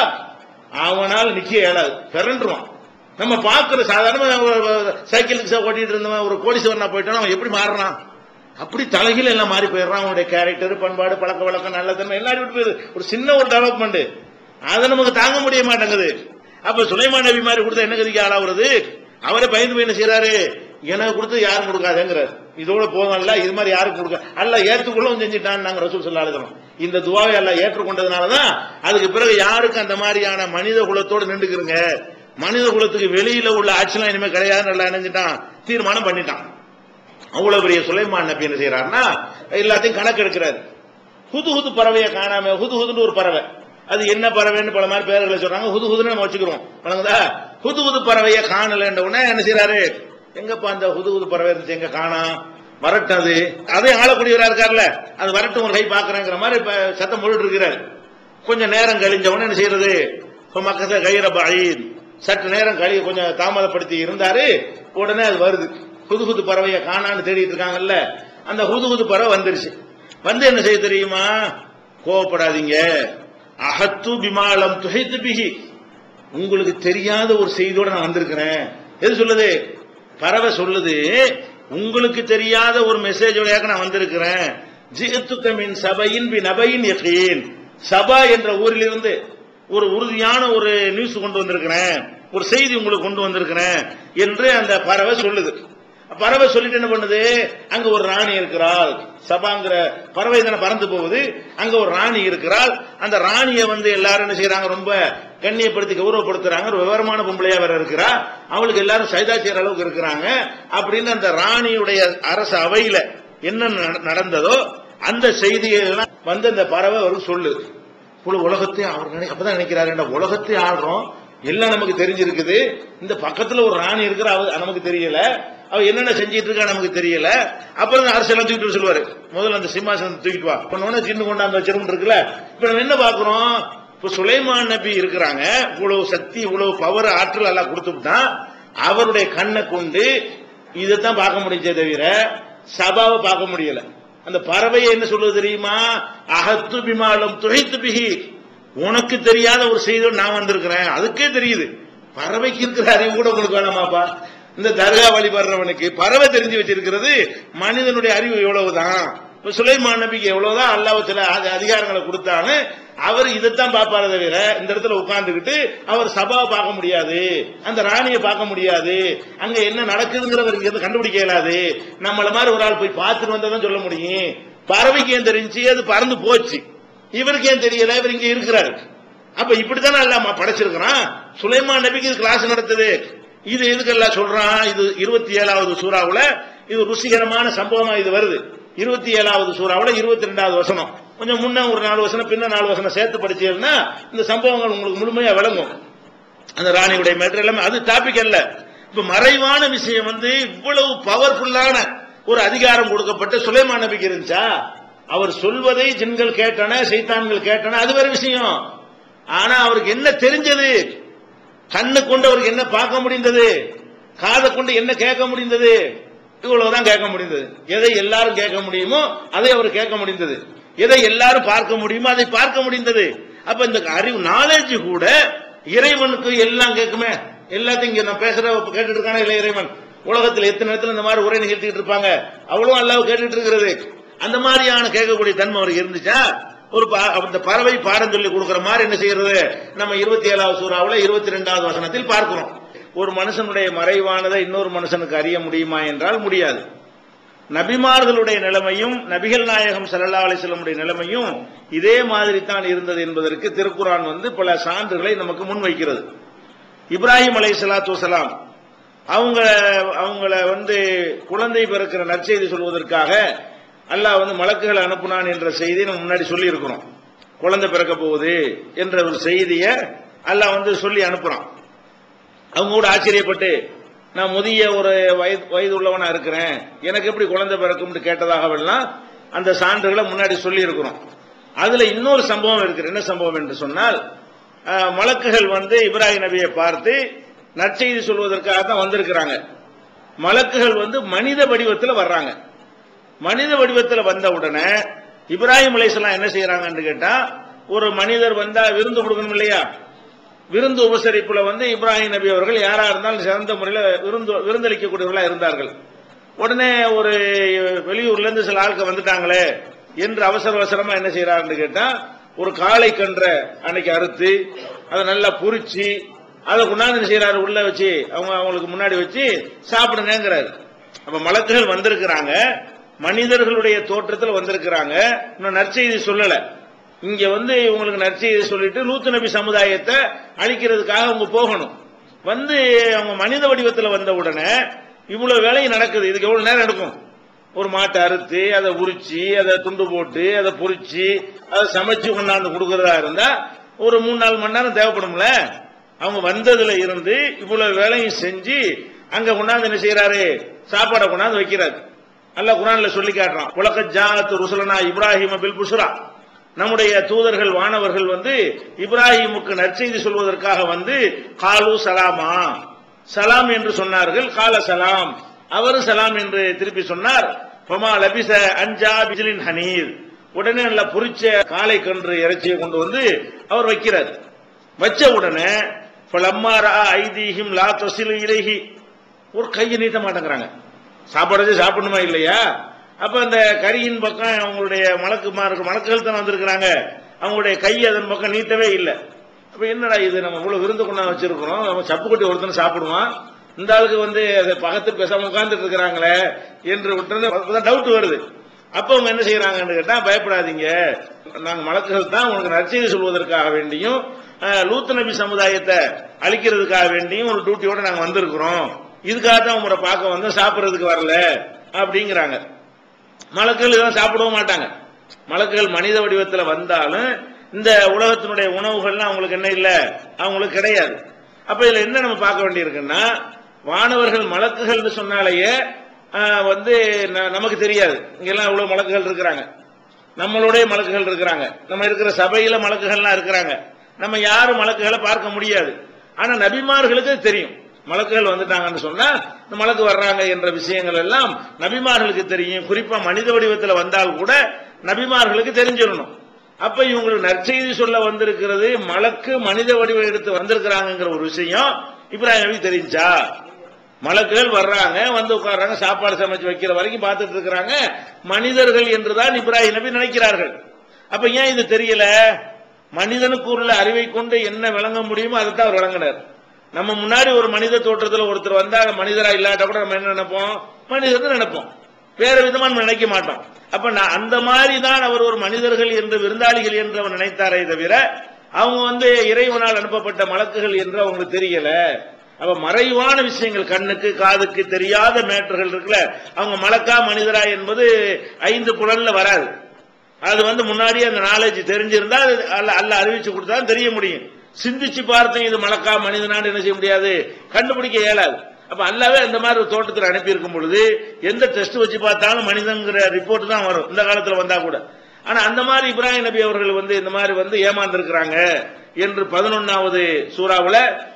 அவனால் நிக்க இயலாது பிறண்டுருவான் நம்ம பார்க்கிற சாதாரண சைக்கிளுக்கு ஓட்டிட்டு இருந்தவன் ஒரு கோடீஸ்வரனா போயிட்டான் அவன் எப்படி மாறுறான் அப்படி தலைகீழ எல்லாம் மாறி போயிடுறான் அவனுடைய கேரக்டர் பண்பாடு பழக்க வழக்கம் நல்லதன்மை எல்லாரும் விட்டு போயிருது ஒரு சின்ன ஒரு டெவலப்மெண்ட் அதை நமக்கு தாங்க முடிய மாட்டேங்குது அப்ப சுலைமான் நபி மாதிரி கொடுத்தா என்ன கதிக்கு ஆளாவது அவரே பயந்து போய் என்ன செய்யறாரு எனக்கு கொடுத்து யாரும் கொடுக்காதேங்கிறார் இதோட போதும்ல இது மாதிரி யாரும் கொடுக்க அல்ல ஏற்றுக்கொள்ளவும் செஞ்சுட்டான் நாங்க ரசூல் சொல்லா எழுதுறோம் இந்த துவாவை எல்லாம் ஏற்றுக்கொண்டதுனாலதான் அதுக்கு பிறகு யாருக்கும் அந்த மாதிரியான மனித குலத்தோடு நின்றுக்கிறங்க மனித குலத்துக்கு வெளியில உள்ள ஆட்சிலாம் இனிமே கிடையாதுன்னு நல்லா நினைஞ்சிட்டான் தீர்மானம் பண்ணிட்டான் அவ்வளவு பெரிய சுலைமான் நபி என்ன செய்யறாருன்னா எல்லாத்தையும் கணக்கு எடுக்கிறாரு ஹுது ஹுது பறவையை காணாம ஹுது ஹுதுன்னு ஒரு பறவை அது என்ன பறவைன்னு பல மாதிரி பேர்களை சொல்றாங்க ஹுது ஹுதுன்னு நம்ம வச்சுக்கிறோம் வணங்குதா ஹுது ஹுது பறவையை காணலன்ற உடனே என்ன செய்யறாரு எங்கப்பா அந்த ஹுது ஹுது பறவை இருந்துச்சு எங்க காணா வரட்டும் அது அதே ஆளக்கூடியவரா இருக்கார்ல அது வரட்டும் ஒரு கை பாக்குறேங்கிற மாதிரி இப்ப சத்தம் போட்டுட்டு இருக்கிறார் கொஞ்சம் நேரம் கழிஞ்ச உடனே என்ன செய்யறது மக்கத்த கைர பாயின் சற்று நேரம் கழி கொஞ்சம் தாமதப்படுத்தி இருந்தாரு உடனே அது வருது புது புது பறவையை காணான்னு தேடிட்டு இருக்காங்கல்ல அந்த புது புது பறவை வந்துருச்சு வந்து என்ன செய்ய தெரியுமா கோவப்படாதீங்க அகத்து பிமாலம் துகைத்து பிகி உங்களுக்கு தெரியாத ஒரு செய்தியோட நான் வந்திருக்கிறேன் எது சொல்லுது பறவை சொல்லுது உங்களுக்கு தெரியாத ஒரு மெசேஜோடையாக நான் வந்திருக்கிறேன் ஜிஹத்துக்க மின் சபையின் பி நபையின் யகீன் சபா என்ற ஊரிலிருந்து ஒரு உறுதியான ஒரு நியூஸ் கொண்டு வந்திருக்கிறேன் ஒரு செய்தி உங்களுக்கு கொண்டு வந்திருக்கிறேன் என்று அந்த பறவை சொல்லுது பறவை சொல்லிட்டு என்ன பண்ணுது அங்க ஒரு ராணி இருக்கிறாள் சபாங்கிற பறவை தானே பறந்து போகுது அங்க ஒரு ராணி இருக்கிறாள் அந்த ராணியை வந்து எல்லாரும் என்ன செய்யறாங்க ரொம்ப கண்ணியப்படுத்தி கௌரவப்படுத்துறாங்க ஒரு விவரமான பொம்பளையா வேற இருக்கிறா அவளுக்கு எல்லாரும் சைதா செய்யற அளவுக்கு இருக்கிறாங்க அப்படின்னு அந்த ராணியுடைய அரசு அவையில என்ன நட- நடந்ததோ அந்த செய்தியை எல்லாம் வந்து அந்த பறவை அவருக்கு சொல்லுது இவ்வளவு உலகத்தை அவர் நினை அப்பதான் நினைக்கிறாரு "ஏண்டா, உலகத்தை ஆடுறோம் எல்லாம் நமக்கு தெரிஞ்சிருக்குது இந்த பக்கத்துல ஒரு ராணி இருக்கிற அவ நமக்கு தெரியல அவ என்னென்ன செஞ்சிட்டு இருக்கா நமக்கு தெரியல அப்புறம் அரசெல்லாம் தூக்கிட்டு வர சொல்லுவாரு முதல்ல அந்த சிம்மாசனம் தூக்கிட்டு வா பண்ணோன்னு சின்ன கொண்டாந்து வச்சிருந்து இருக்குல்ல இப்ப நம்ம என்ன பாக்குறோம் இப்ப சுலைமான் நபி இருக்கிறாங்க இவ்வளவு சக்தி இவ்வளவு பவர் ஆற்றல் எல்லாம் கொடுத்துட்டான் அவருடைய கண்ணை கொண்டு இதைத்தான் பார்க்க முடிஞ்சே தவிர சபாவை பார்க்க முடியல அந்த பறவையை என்ன சொல்லுது தெரியுமா அகத்து பிமாலம் துகைத்து பிகி உனக்கு தெரியாத ஒரு செய்தி நான் வந்திருக்கிறேன் அதுக்கே தெரியுது பறவைக்கு இருக்கிற அறிவு கூட உங்களுக்கு வேணாமாப்பா இந்த தர்கா வழிபடுறவனுக்கு பறவை தெரிஞ்சு வச்சிருக்கிறது மனிதனுடைய அறிவு எவ்வளவுதான் இப்ப சுலைமான் நபிக்கு எவ்வளவுதான் அல்லாஹ் சில அதி- அதிகாரங்களை கொடுத்தான்னு அவர் இதைத்தான் பார்ப்பாரே தவிர இந்த இடத்துல உட்கார்ந்துகிட்டு அவர் சபாவை பார்க்க முடியாது அந்த ராணியை பார்க்க முடியாது அங்க என்ன நடக்குதுங்கிறவருக்கு எதுவும் கண்டுபிடிக்க இயலாது நம்மள மாதிரி ஒரு ஆள் போய் பார்த்துட்டு வந்ததான் சொல்ல முடியும் பறவைக்கு ஏன் தெரிஞ்சு அது பறந்து போச்சு இவருக்கு ஏன் தெரியல இவர் இங்க இருக்கிறாரு அப்ப இப்படித்தானே அல்லாம படைச்சிருக்கிறான் சுலைமான் நபிக்கு இது கிளாஸ் நடத்துது இது எதுக்கு எல்லாம் சொல்றான் இது இருபத்தி ஏழாவது சூறாவுல இது ருசிகரமான சம்பவமா இது வருது இருபத்தி ஏழாவது சூறாவுல இருபத்தி ரெண்டாவது வசனம் கொஞ்சம் முன்ன ஒரு நாலு வசனம் பின்ன நாலு வசனம் சேர்த்து படிச்சீங்கன்னா இந்த சம்பவங்கள் உங்களுக்கு முழுமையா விளங்கும் அந்த ராணியுடைய மேட்டர் எல்லாமே அது டாபிக் அல்ல இப்ப மறைவான விஷயம் வந்து இவ்வளவு பவர்ஃபுல்லான ஒரு அதிகாரம் கொடுக்கப்பட்ட சுலைமான் நபிக்கு இருந்துச்சா அவர் சொல்வதை ஜின்கள் கேட்டன சைத்தான்கள் கேட்டன அது வேற விஷயம் ஆனா அவருக்கு என்ன தெரிஞ்சது கண்ணு கொண்டு அவருக்கு என்ன பார்க்க முடிந்தது காதை கொண்டு என்ன கேட்க முடிந்தது இவ்வளவுதான் கேட்க முடிந்தது எதை எல்லாரும் கேட்க முடியுமோ அதை அவர் கேட்க முடிந்தது எதை எல்லாரும் பார்க்க முடியுமோ அதை பார்க்க முடிந்தது அப்ப இந்த அறிவு நாலேஜ் கூட இறைவனுக்கு எல்லாம் கேட்குமே எல்லாத்தையும் இங்க நான் பேசுற கேட்டுட்டு இருக்கானே இல்ல இறைவன் உலகத்தில் எத்தனை இடத்துல இந்த மாதிரி உரை நிகழ்த்திட்டு இருப்பாங்க அவ்வளவு அல்லாஹ் கேட்டுட்டு இருக்கிறது அந்த மாதிரியான கேட்கக்கூடிய தன்மை அவருக்கு இருந்துச்சா ஒரு பா- அந்த பறவை பாடம் சொல்லி கொடுக்கிற மாதிரி என்ன செய்யறது நம்ம இருபத்தி ஏழாவது சூறாவுல இருபத்தி ரெண்டாவது வசனத்தில் பார்க்கிறோம் ஒரு மனுஷனுடைய மறைவானதை இன்னொரு மனுஷனுக்கு அறிய முடியுமா என்றால் முடியாது நபிமார்களுடைய நிலைமையும் நபிகள் நாயகம் ஸல்லல்லாஹு அலைஹி வஸல்லமுடைய நிலைமையும் இதே மாதிரி தான் இருந்தது என்பதற்கு திருக்குரான் வந்து பல சான்றுகளை நமக்கு முன்வைக்கிறது இப்ராஹிம் அலை சலாத்து வசலாம் அவங்க அவங்கள வந்து குழந்தை பிறக்கிற நற்செய்தி சொல்வதற்காக அல்லாஹ் வந்து மலக்குகளை அனுப்புனான் என்ற செய்தியை நம்ம முன்னாடி சொல்லி இருக்கிறோம் குழந்தை பிறக்க போகுது என்ற ஒரு செய்தியை அல்லாஹ் வந்து சொல்லி அனுப்புறான் அவங்க கூட ஆச்சரியப்பட்டு நான் முதிய ஒரு வயது வயது உள்ளவனா இருக்கிறேன் எனக்கு எப்படி குழந்தை பிறக்கும்னு கேட்டதாகவெல்லாம் அந்த சான்றுகளை முன்னாடி சொல்லி இருக்கிறோம் அதுல இன்னொரு சம்பவம் இருக்கு என்ன சம்பவம் என்று சொன்னால் அஹ், மலக்குகள் வந்து இப்ராஹிம் நபியை பார்த்து நற்செய்தி சொல்வதற்காக தான் வந்திருக்கிறாங்க மலக்குகள் வந்து மனித வடிவத்தில் வர்றாங்க மனித வடிவத்தில் வந்த உடனே இப்ராஹிம் அலைஹிஸ்ஸலாம் என்ன செய்யறாங்கன்னு கேட்டா ஒரு மனிதர் வந்தா விருந்து கொடுக்கணும் இல்லையா விருந்து உபசரிப்புல வந்து இப்ராஹிம் நபி அவர்கள் யாரா இருந்தாலும் சிறந்த முறையில் விருந்து விருந்தளிக்கக்கூடியவர்களா இருந்தார்கள் உடனே ஒரு வெளியூர்ல இருந்து சில ஆட்கள் வந்துட்டாங்களே என்று அவசர அவசரமா என்ன செய்யறாருன்னு கேட்டா ஒரு காளை கன்ற அன்னைக்கு அறுத்து அதை நல்லா பொரிச்சு அதை கொண்டாந்து என்ன செய்யறாரு உள்ள வச்சு அவங்க அவங்களுக்கு முன்னாடி வச்சு சாப்பிடுங்கிறாரு அப்ப மலக்குகள் வந்திருக்கிறாங்க மனிதர்களுடைய தோற்றத்தில் வந்திருக்கிறாங்க இன்னும் நற்செய்தி சொல்லல இங்க வந்து உங்களுக்கு நற்செய்தி சொல்லிட்டு லூத்து நபி சமுதாயத்தை அழிக்கிறதுக்காக அவங்க போகணும் வந்து அவங்க மனித வடிவத்தில் வந்த உடனே இவ்வளவு வேலையும் நடக்குது இதுக்கு எவ்வளவு நேரம் எடுக்கும் ஒரு மாட்டை அறுத்து அதை உரிச்சு அதை துண்டு போட்டு அதை பொரிச்சு அதை சமைச்சு கொண்டாந்து கொடுக்கறதா இருந்தா ஒரு மூணு நாலு மணி நேரம் தேவைப்படும்ல அவங்க வந்ததுல இருந்து இவ்வளவு வேலையும் செஞ்சு அங்க கொண்டாந்து என்ன செய்யறாரு சாப்பாடை கொண்டாந்து வைக்கிறாரு அல்லாஹ் குரான்ல சொல்லி காட்டுறான் உலக ஜாத்து ருசுலனா இப்ராஹிம பில் புஷ்ரா நம்முடைய தூதர்கள் வானவர்கள் வந்து இப்ராஹிமுக்கு நற்செய்தி சொல்வதற்காக வந்து காலு சலாமா சலாம் என்று சொன்னார்கள் கால சலாம் அவரு சலாம் என்று திருப்பி சொன்னார் பமா லபிச அஞ்சா பிஜிலின் ஹனீர் உடனே நல்லா பொரிச்ச காளை கன்று இறைச்சியை கொண்டு வந்து அவர் வைக்கிறார் வச்ச உடனே பலம்மாரா ஐதீஹிம் லா தொசிலு இலகி ஒரு கையை நீட்ட மாட்டேங்கிறாங்க சாப்பாடு சாப்பிடணுமா இல்லையா அப்ப அந்த கரியின் பக்கம் அவங்களுடைய மலக்குமாருக்கு மலக்குகள் தான் வந்திருக்கிறாங்க அவங்களுடைய கை அதன் பக்கம் நீட்டவே இல்லை அப்ப என்னடா இது நம்ம இவ்வளவு விருந்து கொண்டாந்து வச்சிருக்கிறோம் நம்ம சப்பு கொட்டி ஒருத்தன் சாப்பிடுவான் இந்த ஆளுக்கு வந்து அதை பக்கத்து பேசாம உட்கார்ந்துட்டு இருக்கிறாங்களே என்று விட்டு டவுட் வருது அப்ப அவங்க என்ன செய்யறாங்கன்னு கேட்டா பயப்படாதீங்க நாங்க மலக்குகள் தான் உனக்கு நற்செய்தி சொல்வதற்காக வேண்டியும் அஹ், லூத்து நபி சமுதாயத்தை அழிக்கிறதுக்காக வேண்டியும் ஒரு டியூட்டியோட நாங்க வந்திருக்கிறோம் இதுக்காக தான் உங்களை பார்க்க வந்தோம் சாப்பிடுறதுக்கு வரல அப்படிங்கிறாங்க மலக்குகள் இதெல்லாம் சாப்பிடவும் மாட்டாங்க மலக்குகள் மனித வடிவத்தில் வந்தாலும் இந்த உலகத்தினுடைய உணவுகள்லாம் அவங்களுக்கு என்ன இல்ல அவங்களுக்கு கிடையாது அப்ப இதுல என்ன நம்ம பார்க்க வேண்டியிருக்குன்னா வானவர்கள் மலக்குகள்னு சொன்னாலேயே ஆஹ், வந்து ந- நமக்கு தெரியாது இங்கெல்லாம் இவ்வளவு மலக்குகள் இருக்கிறாங்க நம்மளுடைய மலக்குகள் இருக்கிறாங்க நம்ம இருக்கிற சபையில மலக்குகள்லாம் இருக்கிறாங்க நம்ம யாரும் மலக்குகளை பார்க்க முடியாது ஆனா நபிமார்களுக்கு தெரியும் மலக்குகள் வந்துட்டாங்கன்னு சொன்னா இந்த மலக்கு வர்றாங்க என்ற விஷயங்கள் எல்லாம் நபிமார்களுக்கு தெரியும் குறிப்பா மனித வடிவத்தில் வந்தால் கூட நபிமார்களுக்கு தெரிஞ்சிடணும் அப்ப இவங்களுக்கு நற்செய்தி சொல்ல வந்திருக்கிறது மலக்கு மனித வடிவம் எடுத்து வந்திருக்கிறாங்கிற ஒரு விஷயம் இப்ராஹிம் நபிக்கு தெரிஞ்சா மலக்குகள் வர்றாங்க வந்து உட்கார்றாங்க சாப்பாடு சமைச்சு வைக்கிற வரைக்கும் பார்த்துட்டு இருக்கிறாங்க மனிதர்கள் என்றுதான் இப்ராஹிம் நபி நினைக்கிறார்கள் அப்ப ஏன் இது தெரியல மனிதனுக்கு உள்ள அறிவை கொண்டு என்ன விளங்க முடியுமோ அதைத்தான் அவர் விளங்கினார் நம்ம முன்னாடி ஒரு மனித தோற்றத்தில் ஒருத்தர் வந்தா மனிதரா இல்லாட்ட கூட நம்ம என்ன நினைப்போம் மனிதர் நினைப்போம் வேற விதமா நம்ம நினைக்க மாட்டோம் அப்ப நான் அந்த மாதிரி தான் அவர் ஒரு மனிதர்கள் என்று விருந்தாளிகள் என்று அவர் நினைத்தாரே தவிர அவங்க வந்து இறைவனால் அனுப்பப்பட்ட மலக்குகள் என்று அவங்களுக்கு தெரியல அப்ப மறைவான விஷயங்கள் கண்ணுக்கு காதுக்கு தெரியாத மேட்டர்கள் இருக்குல்ல அவங்க மலக்கா மனிதரா என்பது ஐந்து புலன்ல வராது அது வந்து முன்னாடியே அந்த நாலேஜ் தெரிஞ்சிருந்தா அது அல்ல அல்ல அறிவிச்சு கொடுத்தா தெரிய முடியும் சிந்திச்சு பார்த்தேன் இது மலக்கா மனிதனான்னு என்ன செய்ய முடியாது கண்டுபிடிக்க இயலாது அப்ப அல்லாவே அந்த மாதிரி ஒரு தோட்டத்தில் அனுப்பி இருக்கும் பொழுது எந்த டெஸ்ட் வச்சு பார்த்தாலும் மனிதங்கிற ரிப்போர்ட் தான் வரும் இந்த காலத்துல வந்தா கூட ஆனா அந்த மாதிரி இப்ராஹிம் நபி அவர்கள் வந்து இந்த மாதிரி வந்து ஏமாந்திருக்கிறாங்க என்று பதினொன்னாவது சூறாவுல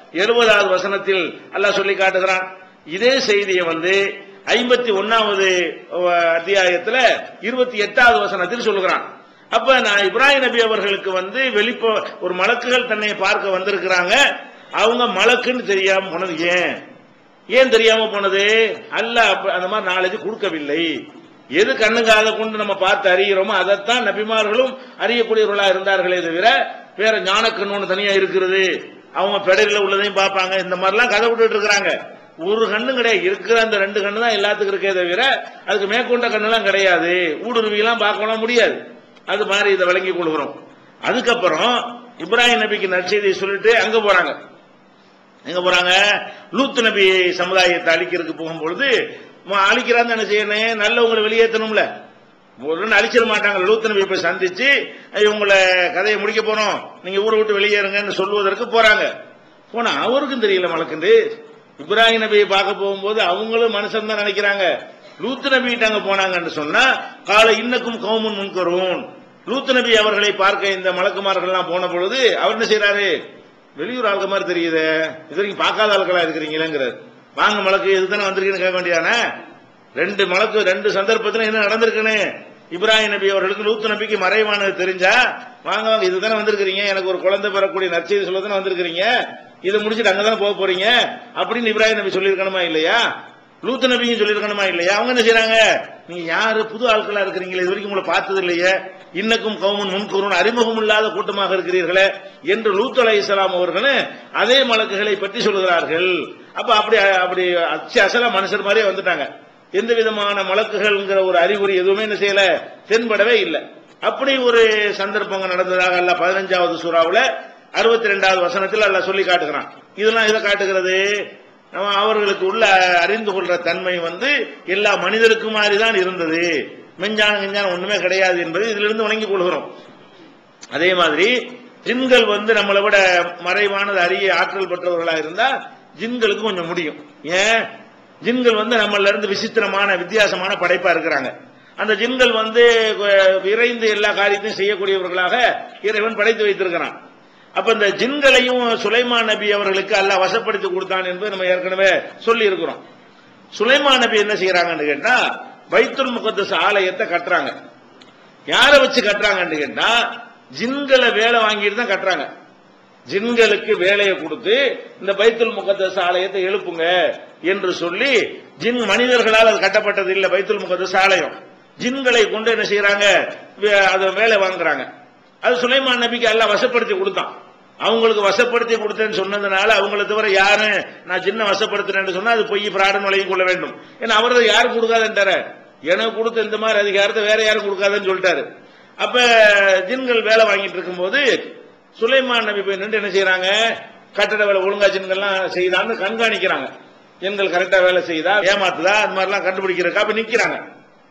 எழுபதாவது வசனத்தில் அல்லாஹ் சொல்லி காட்டுகிறான் இதே செய்தியை வந்து ஐம்பத்தி ஒன்னாவது அத்தியாயத்துல இருபத்தி எட்டாவது வசனத்தில் சொல்லுகிறான் அப்ப நான் இப்ராஹிம் நபி அவர்களுக்கு வந்து வெளிப்ப ஒரு மலக்குகள் தன்னை பார்க்க வந்திருக்கிறாங்க அவங்க மலக்குன்னு தெரியாம போனது ஏன் ஏன் தெரியாம போனது அல்லாஹ் அப்ப அந்த மாதிரி நாலேஜ் கொடுக்கவில்லை எது கண்ணுக்காக கொண்டு நம்ம பார்த்து அறிகிறோமோ அதைத்தான் நபிமார்களும் அறியக்கூடியவர்களா இருந்தார்களே தவிர வேற ஞானக்கண்ணு ஒண்ணு தனியா இருக்கிறது அவங்க பெடரில் உள்ளதையும் பார்ப்பாங்க இந்த மாதிரிலாம் கதை விட்டுட்டு இருக்கிறாங்க ஒரு கண்ணு கிடையாது இருக்கிற அந்த ரெண்டு கண்ணு தான் எல்லாத்துக்கும் இருக்கே தவிர அதுக்கு மேற்கொண்ட கண்ணுலாம் கிடையாது ஊடுருவிலாம் பார்க்கலாம் முடியாது அது மாதிரி இதை விளங்கி கொள்கிறோம் அதுக்கப்புறம் இப்ராஹிம் நபிக்கு நற்செய்தியை சொல்லிட்டு அங்க போறாங்க எங்க போறாங்க லூத் நபி சமுதாயத்தை அழிக்கிறதுக்கு போகும்பொழுது ம- அழிக்கிறான்னு என்ன செய்யணும் நல்லவங்களை வெளியேற்றணும்ல ஒரு அழிச்சிட மாட்டாங்க லூத் நபி போய் சந்திச்சு இவங்களை கதையை முடிக்க போறோம் நீங்க ஊரை விட்டு வெளியேறுங்கன்னு சொல்வதற்கு போறாங்க போனா அவருக்கும் தெரியல மலக்குண்டு இப்ராஹிம் நபியை பார்க்க போகும்போது அவங்களும் மனுஷன் தான் நினைக்கிறாங்க லூத் நபி கிட்ட அங்க போனாங்கன்னு சொன்னா காலை இன்னக்கும் கவுமுன் முன்கரும் லூத் நபி அவர்களை பார்க்க இந்த மலக்குமார்கள் எல்லாம் போன பொழுது அவர் என்ன செய்யறாரு வெளியூர் ஆளுக்க மாதிரி தெரியுது இது வரைக்கும் பார்க்காத ஆட்களா இருக்கிறீங்களேங்கிறார் வாங்க மலக்கு இதுதானே வந்திருக்கீங்கன்னு கேட்க வேண்டியதானே ரெண்டு மலக்கு ரெண்டு சந்தர்ப்பத்துல என்ன நடந்திருக்குன்னு இப்ராஹிம் நபி அவர்களுக்கு லூத்து நபிக்கு மறைவானது தெரிஞ்சா வாங்க வாங்க இதுதானே வந்திருக்கிறீங்க எனக்கு ஒரு குழந்தை பெறக்கூடிய நற்செய்தி சொல்ல தானே வந்திருக்கிறீங்க இதை முடிச்சுட்டு அங்கதானே போக போறீங்க அப்படின்னு இப்ராஹிம் நபி சொல்லியிருக்கணுமா இல்லையா லூத்து நபியும் சொல்லியிருக்கணுமா இல்லையா அவங்க என்ன செய்றாங்க நீங்க யாரு புது ஆட்களா இருக்கிறீங்களே இது வரைக்கும் உங்களை பார்த்தது இல்லையே இன்னக்கும் கவுமன் முன்கூறும் அறிமுகம் இல்லாத கூட்டமாக இருக்கிறீர்களே என்று லூத் அலை இஸ்லாம் அவர்கள் அதே மலக்குகளை பற்றி சொல்லுகிறார்கள் அப்ப அப்படி அப்படி அச்சு அசலா மனுஷர் மாதிரியே வந்துட்டாங்க எந்த விதமான மலக்குகள்ங்கிற ஒரு அறிகுறி எதுவுமே என்ன செய்யல தென்படவே இல்லை அப்படி ஒரு சந்தர்ப்பங்கள் நடந்ததாக அல்ல பதினஞ்சாவது சூறாவுல அறுபத்தி ரெண்டாவது வசனத்தில் அல்ல சொல்லி காட்டுகிறான் இதெல்லாம் எதை காட்டுகிறது நம்ம அவர்களுக்கு உள்ள அறிந்து கொள்ற தன்மை வந்து எல்லா மனிதருக்கும் மாதிரி தான் இருந்தது மெஞ்ஞானம் கிஞ்ஞானம் ஒண்ணுமே கிடையாது என்பது இதிலிருந்து வணங்கிக் கொள்கிறோம் அதே மாதிரி ஜின்கள் வந்து நம்மளை விட மறைவானது அறிய ஆற்றல் பெற்றவர்களா இருந்தா ஜின்களுக்கு கொஞ்சம் முடியும் ஏன் ஜின்கள் வந்து நம்மள இருந்து விசித்திரமான வித்தியாசமான படைப்பா இருக்கிறாங்க அந்த ஜின்கள் வந்து அஹ், விரைந்து எல்லா காரியத்தையும் செய்யக்கூடியவர்களாக இறைவன் படைத்து வைத்திருக்கிறான் அப்ப இந்த ஜின்களையும் சுலைமான் நபி அவர்களுக்கு அல்லாஹ் வசப்படுத்தி கொடுத்தான் என்பது நம்ம ஏற்கனவே சொல்லி இருக்கிறோம் சுலைமான் நபி என்ன செய்யறாங்கன்னு கேட்டா பைத்துல் முகத்தஸ் ஆலயத்தை கட்டுறாங்க யாரை வச்சு கட்டுறாங்கன்னு கேட்டா ஜின்களை வேலை வாங்கிட்டு தான் கட்டுறாங்க ஜின்களுக்கு வேலையை கொடுத்து இந்த பைத்துல் முகத்தஸ் ஆலயத்தை எழுப்புங்க என்று சொல்லி ஜின் மனிதர்களால் அது கட்டப்பட்டது இல்ல பைத்துல் முகத்தஸ் ஆலயம் ஜின்களை கொண்டு என்ன செய்யறாங்க வே- அது வேலை வாங்குறாங்க அது சுலைமான் நபிக்கு எல்லாம் வசப்படுத்தி கொடுத்தான் அவங்களுக்கு வசப்படுத்தி கொடுத்தேன்னு சொன்னதுனால அவங்கள தவிர யாரும் நான் சின்ன வசப்படுத்துறேன்னு சொன்னா அது பொய் பிராடன் வழங்கி கொள்ள வேண்டும் ஏன்னா அவர் யாரும் கொடுக்காதுன்றாரு எனக்கு கொடுத்த இந்த மாதிரி அதிகாரத்தை வேற யாரும் கொடுக்காதுன்னு சொல்லிட்டாரு அப்ப ஜின்கள் வேலை வாங்கிட்டு இருக்கும்போது சுலைமான் நபி போய் நின்று என்ன செய்யறாங்க கட்டட வேலை ஒழுங்கா ஜின்கள்லாம் செய்தான்னு கண்காணிக்கிறாங்க ஜின்கள் கரெக்டா வேலை செய்தா ஏமாத்துதா அது மாதிரிலாம் கண்டுபிடிக்கிறதுக்கா அப்ப நிக்கிறாங்க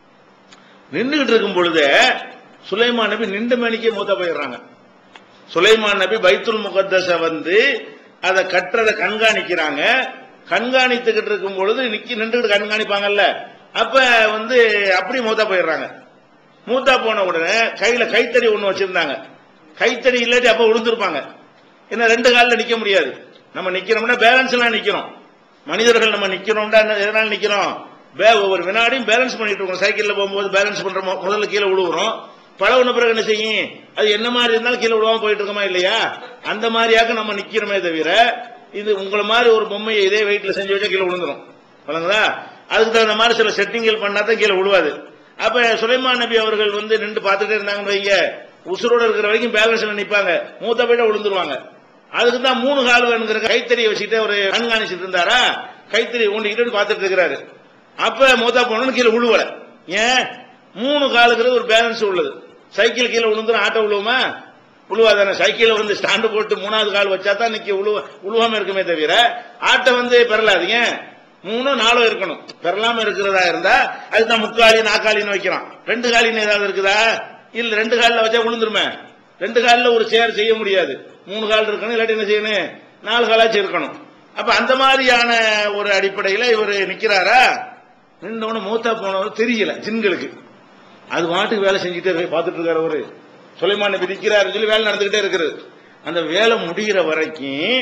நின்றுகிட்டு இருக்கும் பொழுது சுலைமான் நபி நின்று மணிக்கே மூத்த போயிடுறாங்க சுலைமான் நபி பைத்துல் முகத்தஸ வந்து அதை கட்டுறதை கண்காணிக்கிறாங்க கண்காணித்துக்கிட்டு இருக்கும் பொழுது நிக்கி நின்றுகிட்டு கண்காணிப்பாங்கல்ல அப்ப வந்து அப்படி மூத்தா போயிடுறாங்க மூத்தா போன உடனே கையில கைத்தறி ஒண்ணு வச்சிருந்தாங்க கைத்தறி இல்லாட்டி அப்ப விழுந்திருப்பாங்க என்ன ரெண்டு காலில் நிக்க முடியாது நம்ம நிக்கிறோம்னா பேலன்ஸ் எல்லாம் நிக்கிறோம் மனிதர்கள் நம்ம நிக்கிறோம்டா என்ன- எதனால நிக்கிறோம் பே- ஒவ்வொரு வினாடியும் பேலன்ஸ் பண்ணிட்டு இருக்கோம் சைக்கிள்ல போகும்போது பேலன்ஸ் பண்றோம் முதல்ல கீழே விழுவுறோம் பழகுன பிறகு என்ன செய்யும் அது என்ன மாதிரி இருந்தாலும் கீழே விழுவாம போயிட்டு இருக்கோமா இல்லையா அந்த மாதிரியாக நம்ம நிக்கிறோமே தவிர இது உங்களை மாதிரி ஒரு பொம்மையை இதே வெயிட்ல செஞ்சு வச்சா கீழே விழுந்துரும் வழங்குதா அதுக்கு தகுந்த மாதிரி சில செட்டிங்கள் பண்ணா தான் கீழே விழுவாது அப்ப சுலைமான் நபி அவர்கள் வந்து நின்று பார்த்துட்டே இருந்தாங்கன்னு வைங்க உசுரோட இருக்கிற வரைக்கும் பேலன்ஸ்ல நிப்பாங்க மூத்த போயிட்டா விழுந்துருவாங்க அதுக்கு தான் மூணு கால் வேணுங்கிற கைத்தறியை வச்சுட்டு ஒரு கண்காணிச்சிட்டு இருந்தாரா கைத்தறி ஊண்டிக்கிட்டு பார்த்துட்டு இருக்கிறாரு அப்ப மூத்தா போனோம்னு கீழே விழுவல ஏன் மூணு காலுங்கிறது ஒரு பேலன்ஸ் உள்ளது சைக்கிள் கீழே விழுந்துரும் ஆட்டோ விழுவுமா விழுவாதானே சைக்கிள் வந்து ஸ்டாண்டு போட்டு மூணாவது கால் வச்சா தான் நிக்க உழுவ உழுவாம இருக்குமே தவிர ஆட்டோ வந்து பெறலாதீங்க மூணோ நாலோ இருக்கணும் பெறலாம இருக்கிறதா இருந்தா அதுதான் முக்காலி நாக்காலின்னு வைக்கிறான் ரெண்டு காலின்னு ஏதாவது இருக்குதா இல்ல ரெண்டு காலில் வச்சா விழுந்துருமே ரெண்டு காலில் ஒரு சேர் செய்ய முடியாது மூணு கால் இருக்கணும் இல்லாட்டி என்ன செய்யணும் நாலு காலாச்சும் இருக்கணும் அப்ப அந்த மாதிரியான ஒரு அடிப்படையில் இவர் நிக்கிறாரா நின்றவன மூத்தா போனவர் தெரியல ஜின்களுக்கு அது வாட்டுக்கு வேலை செஞ்சுட்டே இருக்கு பார்த்துட்டு இருக்காரு அவரு சுலைமான் நபி நிக்கிறாருன்னு சொல்லி வேலை நடந்துகிட்டே இருக்குது அந்த வேலை முடிகிற வரைக்கும்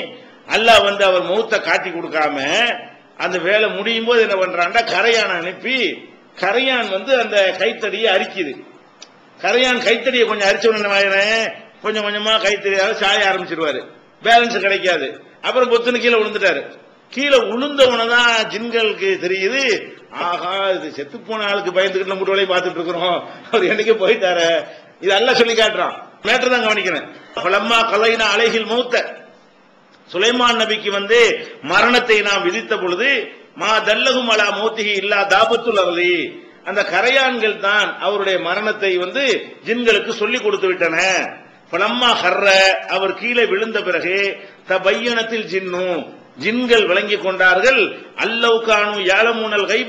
அல்லாஹ் வந்து அவர் மௌத்த காட்டி கொடுக்காம அந்த வேலை முடியும் போது என்ன பண்றான்டா கரையான் அனுப்பி கரையான் வந்து அந்த கைத்தடியை அரிக்குது கரையான் கைத்தடியை கொஞ்சம் அரிச்ச உடனே கொஞ்சம் கொஞ்சமா கைத்தடியால சாய ஆரம்பிச்சிருவாரு பேலன்ஸ் கிடைக்காது அப்புறம் பொத்துன்னு கீழே விழுந்துட்டாரு கீழே விழுந்தவன தான் ஜின்களுக்கு தெரியுது ஆஹா இது செத்து போன ஆளுக்கு பயந்துகிட்டு நம்ம வேலையை பார்த்துட்டு இருக்கிறோம் அவர் என்னைக்கு போயிட்டாரு இது எல்லாம் சொல்லி காட்டுறான் மேட்டர் தான் கவனிக்கிறேன் பலம்மா கலைனா அலைகில் மூத்த சுலைமான் நபிக்கு வந்து மரணத்தை நாம் விதித்த பொழுது மா தல்லகும் அலா மௌத்திகி இல்லா தாபத்துல் அவலி அந்த கரையான்கள் தான் அவருடைய மரணத்தை வந்து ஜின்களுக்கு சொல்லி கொடுத்து விட்டன பலம்மா ஹர்ர அவர் கீழே விழுந்த பிறகு தபையனத்தில் ஜின்னு ஜின்கள் விளங்கிக் கொண்டார்கள் அல்லவுக்கானு யாலமூனல் கைப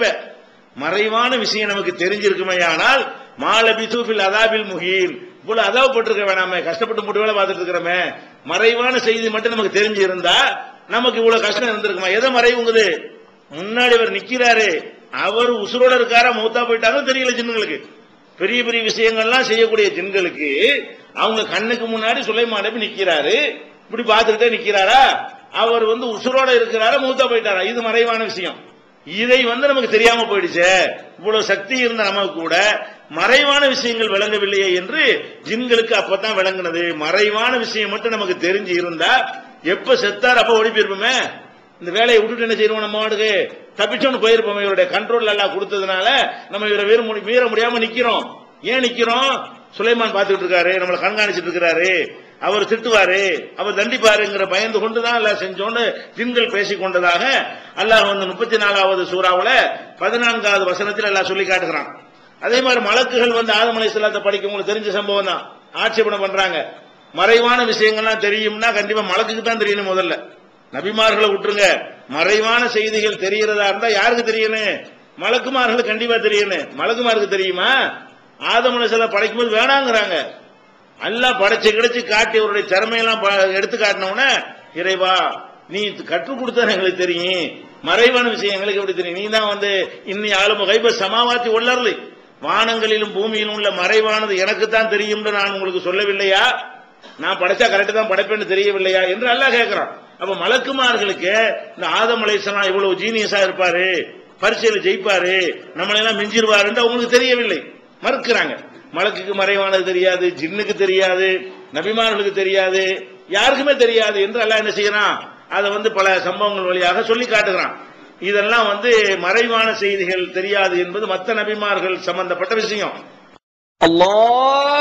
மறைவான விஷயம் நமக்கு தெரிஞ்சிருக்குமே ஆனால் மாலபி தூஃபில் அதாபில் முகீன் இவ்வளவு அதாவப்பட்டிருக்க வேணாமே கஷ்டப்பட்டு முட்டு வேலை பார்த்துட்டு இருக்கிறோமே மறைவான செய்தி மட்டும் நமக்கு தெரிஞ்சு இருந்தா நமக்கு இவ்வளவு கஷ்டம் இருந்திருக்குமா எதை மறைவுங்குது முன்னாடி அவர் நிக்கிறாரு அவர் உசுரோட இருக்காரா மூத்தா போயிட்டாங்க தெரியல ஜின்களுக்கு பெரிய பெரிய விஷயங்கள்லாம் செய்யக்கூடிய ஜின்களுக்கு அவங்க கண்ணுக்கு முன்னாடி சுலைமான் நபி நிக்கிறாரு இப்படி பார்த்துக்கிட்டே நிக்கிறாரா அவர் வந்து உசுரோட இருக்கிறாரா மூத்தா போயிட்டாரா இது மறைவான விஷயம் இதை வந்து நமக்கு தெரியாம போயிடுச்சே இவ்வளவு சக்தி இருந்த நமக்கு கூட மறைவான விஷயங்கள் விளங்கவில்லையே என்று ஜின்களுக்கு அப்பதான் விளங்குனது மறைவான விஷயம் மட்டும் நமக்கு தெரிஞ்சு இருந்தா எப்ப செத்தார் அப்ப ஓடி போயிருப்போமே இந்த வேலையை விட்டுட்டு என்ன செய்யணும் நம்ம வாடுக்கு தப்பிச்சோன்னு போயிருப்போம் இவருடைய கண்ட்ரோல் எல்லாம் கொடுத்ததுனால நம்ம இவரை வீர முடி- மீற முடியாம நிக்கிறோம் ஏன் நிக்கிறோம் சுலைமான் பார்த்துட்டு இருக்காரு நம்மளை கண்காணிச்சிட்டு இருக்கிறாரு அவர் திட்டுவாரு அவர் தண்டிப்பாருங்கிற பயந்து கொண்டுதான் எல்லாம் செஞ்சோன்னு ஜின்கள் பேசிக் கொண்டதாக அல்லாஹ் வந்து முப்பத்தி நாலாவது சூறாவுல பதினான்காவது வசனத்தில் எல்லாம் சொல்லி காட்டுகிறான் அதே மாதிரி மலக்குகள் வந்து ஆதம் அலைஹிஸ்ஸலாத்தை படிக்க உங்களுக்கு தெரிஞ்ச சம்பவம் தான் ஆட்சேபனை பண்றாங்க மறைவான விஷயங்கள்லாம் தெரியும்னா கண்டிப்பா மலக்குக்கு தான் தெரியணும் முதல்ல நபிமார்களை விட்டுருங்க மறைவான செய்திகள் தெரியறதா இருந்தா யாருக்கு தெரியணும் மலக்குமார்களுக்கு கண்டிப்பா தெரியணும் மலக்குமாருக்கு தெரியுமா ஆதம் அலைஹிஸ்ஸலாம் படைக்கும்போது வேணாங்கிறாங்க எல்லாம் படைச்சு கிடைச்சு காட்டி அவருடைய திறமையெல்லாம் ப- எடுத்து காட்டினவுடனே இறைவா நீ கற்றுக் கொடுத்தா எங்களுக்கு தெரியும் மறைவான விஷயம் எங்களுக்கு எப்படி தெரியும் நீ தான் வந்து இன்னி ஆளும கைப சமாவாத்தி உள்ளர்லி வானங்களிலும் பூமியிலும் உள்ள மறைவானது எனக்கு தான் தெரியும் நான் உங்களுக்கு சொல்லவில்லையா நான் படைச்சா கரெக்டா தான் படைப்பேன்னு தெரியவில்லையா என்று அல்லாஹ் கேட்கிறான் அப்ப மலக்குமார்களுக்கு இந்த ஆதம் அலைஹிஸ்ஸலாம் இவ்வளவு ஜீனியஸா இருப்பாரு பரீட்சையில ஜெயிப்பாரு நம்மளை எல்லாம் மிஞ்சிருவாரு என்று அவங்களுக்கு தெரியவில்லை மறுக்கிறாங்க மலக்குக்கு மறைவானது தெரியாது ஜின்னுக்கு தெரியாது நபிமார்களுக்கு தெரியாது யாருக்குமே தெரியாது என்று அல்லாஹ் என்ன செய்யறான் அதை வந்து பல சம்பவங்கள் வழியாக சொல்லி காட்டுகிறான் இதெல்லாம் வந்து மறைவான செய்திகள் தெரியாது என்பது மற்ற நபிமார்கள் சம்பந்தப்பட்ட விஷயம் الله